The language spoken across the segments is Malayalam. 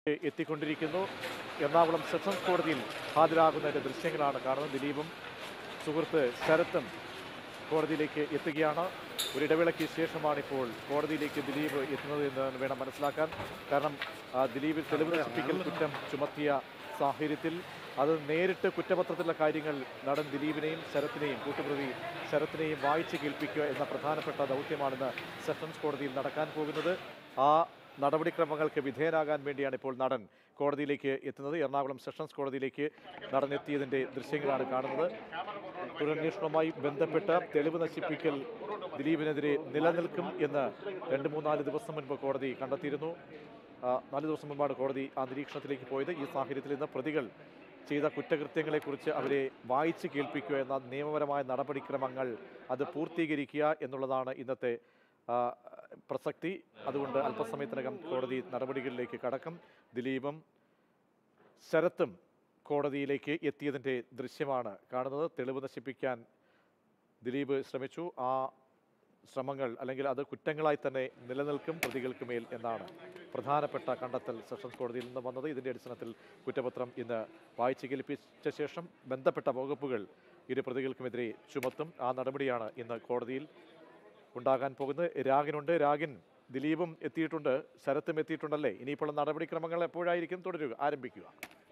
എത്തിക്കൊണ്ടിരിക്കുന്നു എറണാകുളം സെഷൻസ് കോടതിയിൽ ഹാജരാകുന്നതിന്റെ ദൃശ്യങ്ങളാണ് കാണുന്നത് ദിലീപും സുഹൃത്ത് ശരത്തും കോടതിയിലേക്ക് എത്തുകയാണ് ഒരു ഇടവേളയ്ക്ക് ശേഷമാണ് ഇപ്പോൾ കോടതിയിലേക്ക് ദിലീപ് എത്തുന്നത് എന്ന് വേണം മനസ്സിലാക്കാൻ കാരണം ആ, ദിലീപിൽ തെളിവ് നശിപ്പിക്കൽ കുറ്റം ചുമത്തിയ സാഹചര്യത്തിൽ അത് നേരിട്ട് കുറ്റപത്രത്തിലുള്ള കാര്യങ്ങൾ നടൻ ദിലീപിനെയും ശരത്തിനെയും കൂട്ടുപ്രതി ശരത്തിനെയും വായിച്ച് കേൾപ്പിക്കുക എന്ന പ്രധാനപ്പെട്ട ദൗത്യമാണിന്ന് സെഷൻസ് കോടതിയിൽ നടക്കാൻ പോകുന്നത് ആ നടപടിക്രമങ്ങൾക്ക് വിധേയനാകാൻ വേണ്ടിയാണ് ഇപ്പോൾ നടൻ കോടതിയിലേക്ക് എത്തുന്നത് എറണാകുളം സെഷൻസ് കോടതിയിലേക്ക് നടൻ എത്തിയതിൻ്റെ ദൃശ്യങ്ങളാണ് കാണുന്നത് തുടരന്വേഷണവുമായി ബന്ധപ്പെട്ട് തെളിവ് നശിപ്പിക്കൽ ദിലീപിനെതിരെ നിലനിൽക്കും എന്ന് രണ്ട് മൂന്നാല് ദിവസം മുൻപ് കോടതി കണ്ടെത്തിയിരുന്നു ആ, നാല് ദിവസം മുൻപാണ് കോടതി ആ നിരീക്ഷണത്തിലേക്ക് പോയത് ഈ സാഹചര്യത്തിൽ ഇന്ന് പ്രതികൾ ചെയ്ത കുറ്റകൃത്യങ്ങളെക്കുറിച്ച് അവരെ വായിച്ച് കേൾപ്പിക്കുക എന്ന നിയമപരമായ നടപടിക്രമങ്ങൾ അത് പൂർത്തീകരിക്കുക എന്നുള്ളതാണ് ഇന്നത്തെ ആ, പ്രസക്തി അതുകൊണ്ട് അല്പസമയത്തിനകം കോടതി നടപടികളിലേക്ക് കടക്കും ദിലീപും ശരത്തും കോടതിയിലേക്ക് എത്തിയതിൻ്റെ ദൃശ്യമാണ് കാണുന്നത് തെളിവ് നശിപ്പിക്കാൻ ദിലീപ് ശ്രമിച്ചു ആ ശ്രമങ്ങൾ അല്ലെങ്കിൽ അത് കുറ്റങ്ങളായി തന്നെ നിലനിൽക്കും പ്രതികൾക്ക് മേൽ എന്നാണ് പ്രധാനപ്പെട്ട കണ്ടെത്തൽ സെഷൻസ് കോടതിയിൽ നിന്ന് വന്നത് ഇതിൻ്റെ അടിസ്ഥാനത്തിൽ കുറ്റപത്രം ഇന്ന് വായിച്ചു കേൾപ്പിച്ച ശേഷം ബന്ധപ്പെട്ട വകുപ്പുകൾ ഇരു പ്രതികൾക്കുമെതിരെ ചുമത്തും ആ നടപടിയാണ് ഇന്ന് കോടതിയിൽ ഉണ്ടാകാൻ പോകുന്നത് രാഗിനുണ്ട് രാഗിൻ ദിലീപും എത്തിയിട്ടുണ്ട് ശരത്തും എത്തിയിട്ടുണ്ടല്ലേ ഇനിയിപ്പോൾ നടപടിക്രമങ്ങൾ എപ്പോഴായിരിക്കും തുടരുക ആരംഭിക്കുക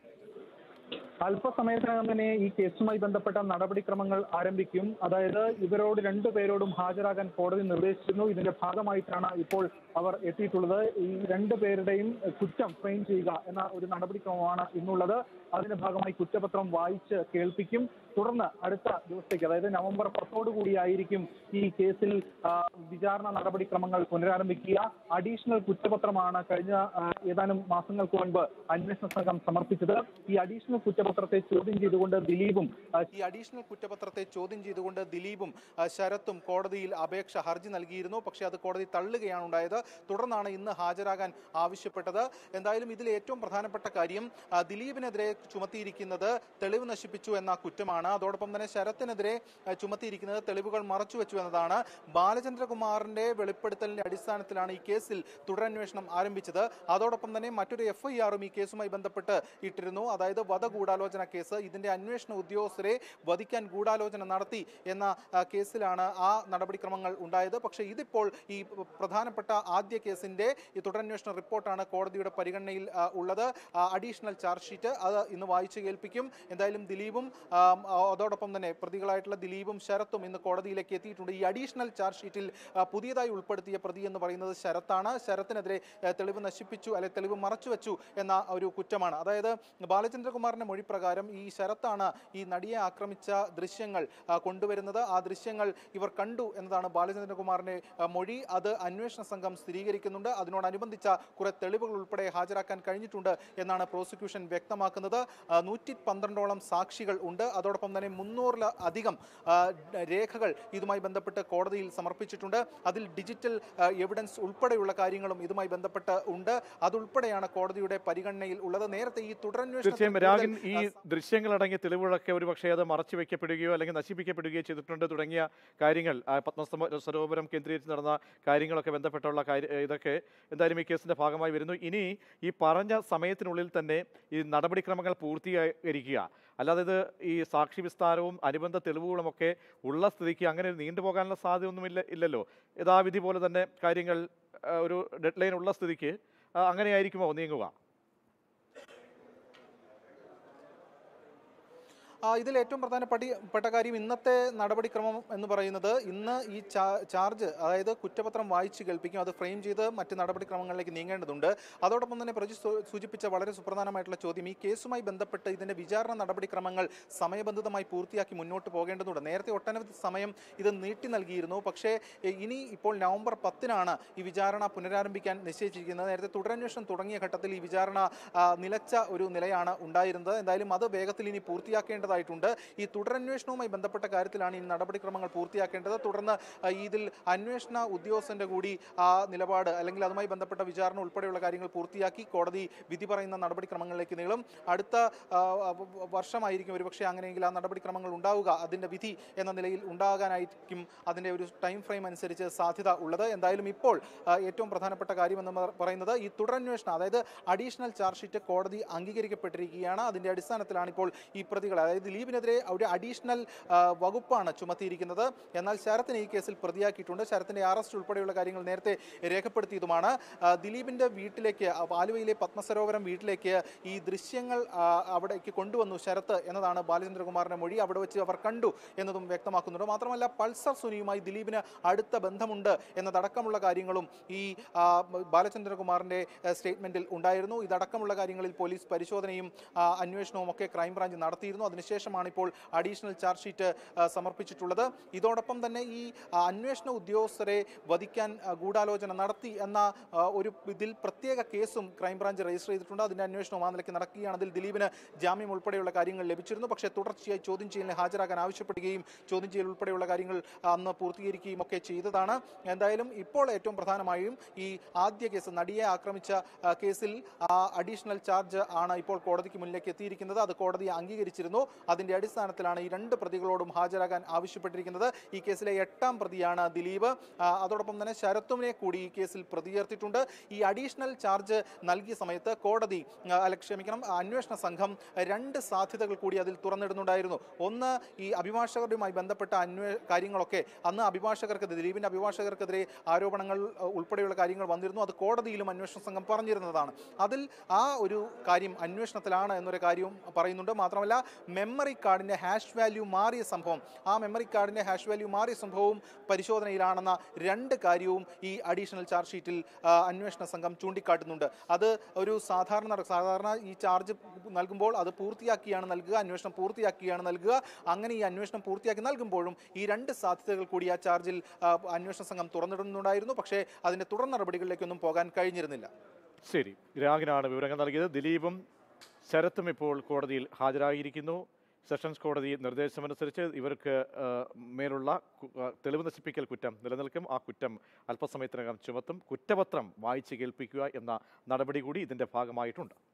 അല്പസമയത്തിനകം തന്നെ ഈ കേസുമായി ബന്ധപ്പെട്ട നടപടിക്രമങ്ങൾ ആരംഭിക്കും അതായത് ഇവരോട് രണ്ടുപേരോടും ഹാജരാകാൻ കോടതി നിർദ്ദേശിച്ചിരുന്നു ഇതിന്റെ ഭാഗമായിട്ടാണ് ഇപ്പോൾ അവർ എത്തിയിട്ടുള്ളത് ഈ രണ്ടു പേരുടെയും കുറ്റം ഫ്രെയിം ചെയ്യുക എന്ന ഒരു നടപടിക്രമമാണ് ഇന്നുള്ളത് അതിന്റെ ഭാഗമായി കുറ്റപത്രം വായിച്ച് കേൾപ്പിക്കും തുടർന്ന് അടുത്ത ദിവസത്തേക്ക് അതായത് നവംബർ പത്തോടു കൂടിയായിരിക്കും ഈ കേസിൽ ആ, വിചാരണ നടപടിക്രമങ്ങൾ പുനരാരംഭിക്കുക അഡീഷണൽ കുറ്റപത്രമാണ് കഴിഞ്ഞ ആ, ഏതാനും മാസങ്ങൾക്ക് മുൻപ് അന്വേഷണ സംഘം സമർപ്പിച്ചത് ഈ അഡീഷണൽ കുറ്റപത്രത്തെ ചോദ്യം ചെയ്തുകൊണ്ട് ദിലീപും ആ, ഈ അഡീഷണൽ കുറ്റപത്രത്തെ ചോദ്യം ചെയ്തുകൊണ്ട് ദിലീപും ആ, ശരത്തും കോടതിയിൽ അപേക്ഷ ഹർജി നൽകിയിരുന്നു പക്ഷേ അത് കോടതി തള്ളുകയാണ് ഉണ്ടായത് തുടർന്നാണ് ഇന്ന് ഹാജരാകാൻ ആവശ്യപ്പെട്ടത് എന്തായാലും ഇതിൽ ഏറ്റവും പ്രധാനപ്പെട്ട കാര്യം ആ, ദിലീപിനെതിരെ ചുമത്തിയിരിക്കുന്നത് തെളിവ് നശിപ്പിച്ചു എന്ന കുറ്റമാണ് അതോടൊപ്പം തന്നെ ശരത്തിനെതിരെ ആ, ചുമത്തിയിരിക്കുന്നത് തെളിവുകൾ മറച്ചുവെച്ചു എന്നതാണ് ബാലചന്ദ്രകുമാറിന്റെ വെളിപ്പെടുത്തലിന്റെ അടിസ്ഥാനത്തിലാണ് ഈ കേസിൽ തുടരന്വേഷണം ആരംഭിച്ചത് അതോടൊപ്പം തന്നെ മറ്റൊരു എഫ്ഐആറും ഈ കേസുമായി ബന്ധപ്പെട്ട് ഇട്ടിരുന്നു അതായത് വധഗൂഢാലോചന കേസ് ഇതിന്റെ അന്വേഷണ ഉദ്യോഗസ്ഥരെ വധിക്കാൻ ഗൂഢാലോചന നടത്തി എന്ന ആ, കേസിലാണ് ആ നടപടിക്രമങ്ങൾ ഉണ്ടായത് പക്ഷേ ഇതിപ്പോൾ ഈ പ്രധാനപ്പെട്ട ആദ്യ കേസിന്റെ ഈ തുടരന്വേഷണ റിപ്പോർട്ടാണ് കോടതിയുടെ പരിഗണനയിൽ ആ, ഉള്ളത് അഡീഷണൽ ചാർജ് ഷീറ്റ് അത് ഇന്ന് വായിച്ചു കേൾപ്പിക്കും എന്തായാലും ദിലീപും ആ, അതോടൊപ്പം തന്നെ പ്രതികളായിട്ടുള്ള ദിലീപും ശരത്തും ഇന്ന് കോടതിയിലേക്ക് എത്തിയിട്ടുണ്ട് ഈ അഡീഷണൽ ചാർജ് ഷീറ്റിൽ ആ, പുതിയതായി ഉൾപ്പെടുത്തിയ പ്രതി എന്ന് പറയുന്നത് ശരത്താണ് ശരത്തിനെതിരെ ആ, തെളിവ് നശിപ്പിച്ചു അല്ലെങ്കിൽ തെളിവ് മറച്ചുവെച്ചു എന്ന ഒരു കുറ്റമാണ് അതായത് ബാലചന്ദ്രകുമാറിന്റെ മൊഴി പ്രകാരം ഈ ശരത്താണ് ഈ നടിയെ ആക്രമിച്ച ദൃശ്യങ്ങൾ ആ, കൊണ്ടുവരുന്നത് ആ ദൃശ്യങ്ങൾ ഇവർ കണ്ടു എന്നതാണ് ബാലചന്ദ്രകുമാറിന്റെ ആ, മൊഴി അത് അന്വേഷണ സംഘം സ്ഥിരീകരിക്കുന്നുണ്ട് അതിനോടനുബന്ധിച്ച കുറെ തെളിവുകൾ ഉൾപ്പെടെ ഹാജരാക്കാൻ കഴിഞ്ഞിട്ടുണ്ട് എന്നാണ് പ്രോസിക്യൂഷൻ വ്യക്തമാക്കുന്നത് നൂറ്റി പന്ത്രണ്ടോളം സാക്ഷികൾ ഉണ്ട് അതോടൊപ്പം തന്നെ മുന്നൂറിൽ അധികം ആ, രേഖകൾ ഇതുമായി ബന്ധപ്പെട്ട് കോടതിയിൽ സമർപ്പിച്ചിട്ടുണ്ട് അതിൽ ഡിജിറ്റൽ ആ, എവിഡൻസ് ഉൾപ്പെടെയുള്ള കാര്യങ്ങളും ഇതുമായി ബന്ധപ്പെട്ട് ഉണ്ട് അതുൾപ്പെടെയാണ് കോടതിയുടെ പരിഗണനയിൽ ഉള്ളത് നേരത്തെ ഈ തീർച്ചയായും തുടരന്വേഷണം രാഗിൻ ഈ ദൃശ്യങ്ങളടങ്ങിയ തെളിവുകളൊക്കെ ഒരു പക്ഷേ അത് മറച്ചു വെക്കപ്പെടുകയോ അല്ലെങ്കിൽ നശിപ്പിക്കപ്പെടുകയോ ചെയ്തിട്ടുണ്ട് തുടങ്ങിയ കാര്യങ്ങൾ ആ പത്മസ്തംഭ സരോവരം കേന്ദ്രീകരിച്ച് നടന്ന കാര്യങ്ങളൊക്കെ ബന്ധപ്പെട്ടുള്ള കാര്യ ഇതൊക്കെ എന്തായാലും ഈ കേസിന്റെ ഭാഗമായി വരുന്നു ഇനി ഈ പറഞ്ഞ സമയത്തിനുള്ളിൽ തന്നെ ഈ നടപടിക്രമങ്ങൾ പൂർത്തീകരിക്കുക അല്ലാതെ ഇത് ഈ സാക്ഷി വിസ്താരവും അനുബന്ധ തെളിവുകളുമൊക്കെ ഉള്ള സ്ഥിതിക്ക് അങ്ങനെ നീണ്ടുപോകാനുള്ള സാധ്യതയൊന്നുമില്ല ഇല്ലല്ലോ യഥാവിധി പോലെ തന്നെ കാര്യങ്ങൾ ആ, ഒരു ഡെഡ് ലൈൻ ഉള്ള സ്ഥിതിക്ക് ആ, അങ്ങനെയായിരിക്കുമോ നീങ്ങുക ആ, ഇതിൽ ഏറ്റവും പ്രധാനപ്പെട്ട പെട്ട കാര്യം ഇന്നത്തെ നടപടിക്രമം എന്ന് പറയുന്നത് ഇന്ന് ഈ ചാ- ചാർജ് അതായത് കുറ്റപത്രം വായിച്ച് കേൾപ്പിക്കും അത് ഫ്രെയിം ചെയ്ത് മറ്റ് നടപടിക്രമങ്ങളിലേക്ക് നീങ്ങേണ്ടതുണ്ട് അതോടൊപ്പം തന്നെ പ്രജി സൂ- സൂചിപ്പിച്ച വളരെ സുപ്രധാനമായിട്ടുള്ള ചോദ്യം ഈ കേസുമായി ബന്ധപ്പെട്ട് ഇതിന്റെ വിചാരണ നടപടിക്രമങ്ങൾ സമയബന്ധിതമായി പൂർത്തിയാക്കി മുന്നോട്ട് പോകേണ്ടതുണ്ട് നേരത്തെ ഒട്ടനവധി സമയം ഇത് നീട്ടി നൽകിയിരുന്നു പക്ഷേ എ, ഇനി ഇപ്പോൾ നവംബർ പത്തിനാണ് ഈ വിചാരണ പുനരാരംഭിക്കാൻ നിശ്ചയിച്ചിരിക്കുന്നത് നേരത്തെ തുടരന്വേഷണം തുടങ്ങിയ ഘട്ടത്തിൽ ഈ വിചാരണ ആ, നിലച്ച ഒരു നിലയാണ് ഉണ്ടായിരുന്നത് എന്തായാലും അത് വേഗത്തിൽ ഇനി പൂർത്തിയാക്കേണ്ടതാണ് പൂർത്തിയാക്കേണ്ടതായിട്ടുണ്ട് ഈ തുടരന്വേഷണവുമായി ബന്ധപ്പെട്ട കാര്യത്തിലാണ് ഈ നടപടിക്രമങ്ങൾ പൂർത്തിയാക്കേണ്ടത് തുടർന്ന് ആ, ഇതിൽ അന്വേഷണ ഉദ്യോഗസ്ഥന്റെ കൂടി ആ നിലപാട് അല്ലെങ്കിൽ അതുമായി ബന്ധപ്പെട്ട വിചാരണ ഉൾപ്പെടെയുള്ള കാര്യങ്ങൾ പൂർത്തിയാക്കി കോടതി വിധി പറയുന്ന നടപടിക്രമങ്ങളിലേക്ക് നീളും അടുത്ത ആ, വ- വർഷമായിരിക്കും ഒരുപക്ഷെ അങ്ങനെയെങ്കിൽ ആ നടപടിക്രമങ്ങൾ ഉണ്ടാവുക അതിന്റെ വിധി എന്ന നിലയിൽ ഉണ്ടാകാനായിരിക്കും അതിന്റെ ഒരു ടൈം ഫ്രെയിം അനുസരിച്ച് സാധ്യത ഉള്ളത് എന്തായാലും ഇപ്പോൾ ആ, ഏറ്റവും പ്രധാനപ്പെട്ട കാര്യം എന്ന് മ- പറയുന്നത് ഈ തുടരന്വേഷണം അതായത് അഡീഷണൽ ചാർജ് ഷീറ്റ് കോടതി അംഗീകരിക്കപ്പെട്ടിരിക്കുകയാണ് അതിന്റെ അടിസ്ഥാനത്തിലാണ് ഇപ്പോൾ ഈ പ്രതികളെ അതായത് ദിലീപിനെതിരെ ഒരു അഡീഷണൽ ആ, വകുപ്പാണ് ചുമത്തിയിരിക്കുന്നത് എന്നാൽ ശരത്തിനെ ഈ കേസിൽ പ്രതിയാക്കിയിട്ടുണ്ട് ശരത്തിന്റെ അറസ്റ്റ് ഉൾപ്പെടെയുള്ള കാര്യങ്ങൾ നേരത്തെ രേഖപ്പെടുത്തിയതുമാണ് ആ, ദിലീപിന്റെ വീട്ടിലേക്ക് ആ, ആലുവയിലെ പത്മസരോവരം വീട്ടിലേക്ക് ഈ ദൃശ്യങ്ങൾ ആ, അവിടേക്ക് കൊണ്ടുവന്നു ശരത്ത് എന്നതാണ് ബാലചന്ദ്രകുമാറിന്റെ മൊഴി അവിടെ വെച്ച് അവർ കണ്ടു എന്നതും വ്യക്തമാക്കുന്നുണ്ട് മാത്രമല്ല പൾസർ സുനിയുമായി ദിലീപിന് അടുത്ത ബന്ധമുണ്ട് എന്നതടക്കമുള്ള കാര്യങ്ങളും ഈ ആ, ബാലചന്ദ്രകുമാറിന്റെ ആ, സ്റ്റേറ്റ്മെന്റിൽ ഉണ്ടായിരുന്നു ഇതടക്കമുള്ള കാര്യങ്ങളിൽ പോലീസ് പരിശോധനയും ആ, അന്വേഷണവും ഒക്കെ ക്രൈംബ്രാഞ്ച് നടത്തിയിരുന്നു അതിനുശേഷമാണ് ഇപ്പോൾ അഡീഷണൽ ചാർജ് ഷീറ്റ് ആ, സമർപ്പിച്ചിട്ടുള്ളത് ഇതോടൊപ്പം തന്നെ ഈ ആ, അന്വേഷണ ഉദ്യോഗസ്ഥരെ വധിക്കാൻ ആ, ഗൂഢാലോചന നടത്തി എന്ന ആ, ഒരു ഇതിൽ പ്രത്യേക കേസും ക്രൈംബ്രാഞ്ച് രജിസ്റ്റർ ചെയ്തിട്ടുണ്ട് അതിന്റെ അന്വേഷണവും ആ നിലയ്ക്ക് നടക്കുകയാണ് അതിൽ ദിലീപിന് ജാമ്യം ഉൾപ്പെടെയുള്ള കാര്യങ്ങൾ ലഭിച്ചിരുന്നു പക്ഷേ തുടർച്ചയായി ചോദ്യം ചെയ്യലിന് ഹാജരാകാൻ ആവശ്യപ്പെടുകയും ചോദ്യം ചെയ്യൽ ഉൾപ്പെടെയുള്ള കാര്യങ്ങൾ അന്ന് പൂർത്തീകരിക്കുകയും ഒക്കെ ചെയ്തതാണ് എന്തായാലും ഇപ്പോൾ ഏറ്റവും പ്രധാനമായും ഈ ആദ്യ കേസ് നടിയെ ആക്രമിച്ച ആ, കേസിൽ ആ അഡീഷണൽ ചാർജ് ആണ് ഇപ്പോൾ കോടതിക്ക് മുന്നിലേക്ക് എത്തിയിരിക്കുന്നത് അത് കോടതി അംഗീകരിച്ചിരുന്നു അതിന്റെ അടിസ്ഥാനത്തിലാണ് ഈ രണ്ട് പ്രതികളോടും ഹാജരാകാൻ ആവശ്യപ്പെട്ടിരിക്കുന്നത് ഈ കേസിലെ എട്ടാം പ്രതിയാണ് ദിലീപ് ആ, അതോടൊപ്പം തന്നെ ശരത്തുവിനെ കൂടി ഈ കേസിൽ പ്രതി ചേർത്തിട്ടുണ്ട് ഈ അഡീഷണൽ ചാർജ് നൽകിയ സമയത്ത് കോടതി ആ, അല്ല ക്ഷമിക്കണം അന്വേഷണ സംഘം രണ്ട് സാധ്യതകൾ കൂടി അതിൽ തുറന്നിടുന്നുണ്ടായിരുന്നു ഒന്ന് ഈ അഭിഭാഷകരുമായി ബന്ധപ്പെട്ട അന്വേ കാര്യങ്ങളൊക്കെ അന്ന് അഭിഭാഷകർക്കെതിരെ ദിലീപിന്റെ അഭിഭാഷകർക്കെതിരെ ആരോപണങ്ങൾ അഹ്, ഉൾപ്പെടെയുള്ള കാര്യങ്ങൾ വന്നിരുന്നു അത് കോടതിയിലും അന്വേഷണ സംഘം പറഞ്ഞിരുന്നതാണ് അതിൽ ആ ഒരു കാര്യം അന്വേഷണത്തിലാണ് എന്നൊരു കാര്യവും പറയുന്നുണ്ട് മാത്രമല്ല മെമ്മറി കാർഡിന്റെ ഹാഷ് വാല്യൂ മാറിയ സംഭവം ആ മെമ്മറി കാർഡിന്റെ ഹാഷ് വാല്യൂ മാറിയ സംഭവവും പരിശോധനയിലാണെന്ന രണ്ട് കാര്യവും ഈ അഡീഷണൽ ചാർജ് ഷീറ്റിൽ ആ, അന്വേഷണ സംഘം ചൂണ്ടിക്കാട്ടുന്നുണ്ട് അത് ഒരു സാധാരണ നട- സാധാരണ ഈ ചാർജ് നൽകുമ്പോൾ അത് പൂർത്തിയാക്കിയാണ് നൽകുക അന്വേഷണം പൂർത്തിയാക്കിയാണ് നൽകുക അങ്ങനെ ഈ അന്വേഷണം പൂർത്തിയാക്കി നൽകുമ്പോഴും ഈ രണ്ട് സാധ്യതകൾ കൂടി ആ ചാർജിൽ ആ, അന്വേഷണ സംഘം തുറന്നിടുന്നുണ്ടായിരുന്നു പക്ഷേ അതിന്റെ തുടർ നടപടികളിലേക്കൊന്നും പോകാൻ കഴിഞ്ഞിരുന്നില്ല ശരി രാഗിനാണ് വിവരങ്ങൾ നൽകിയത് ദിലീപും ശരത്തും ഇപ്പോൾ കോടതിയിൽ ഹാജരായിരിക്കുന്നു സെഷൻസ് കോടതി നിർദ്ദേശമനുസരിച്ച് ഇവർക്ക് ആ, മേലുള്ള കു- ആ, തെളിവ് നശിപ്പിക്കൽ കുറ്റം നിലനിൽക്കും ആ കുറ്റം അല്പസമയത്തിനകം ചുമത്തും കുറ്റപത്രം വായിച്ച് കേൾപ്പിക്കുക എന്ന നടപടി കൂടി ഇതിൻ്റെ ഭാഗമായിട്ടുണ്ട്